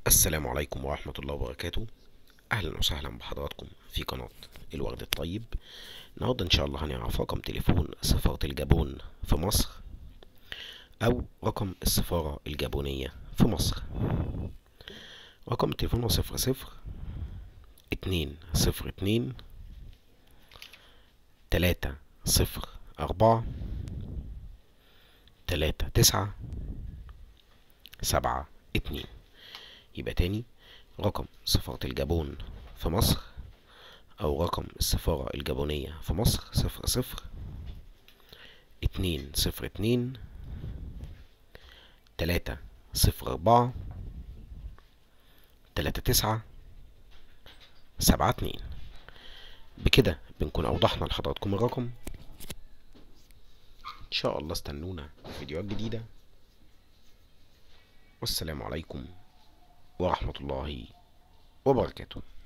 السلام عليكم ورحمة الله وبركاته أهلا وسهلا بحضراتكم في قناة الورد الطيب النهاردة إن شاء الله هنعرف رقم تليفون سفارة الجابون في مصر أو رقم السفارة الجابونية في مصر رقم التليفون هو صفر صفر اتنين صفر اتنين تلاتة صفر أربعة تلاتة تسعة سبعة اتنين يبقى تاني رقم سفارة الجابون في مصر أو رقم السفارة الجابونية في مصر صفر صفر اتنين صفر اتنين تلاتة صفر أربعة تلاتة تسعة سبعة اتنين بكده بنكون أوضحنا لحضراتكم الرقم إن شاء الله استنونا في فيديوهات جديدة والسلام عليكم ورحمة الله وبركاته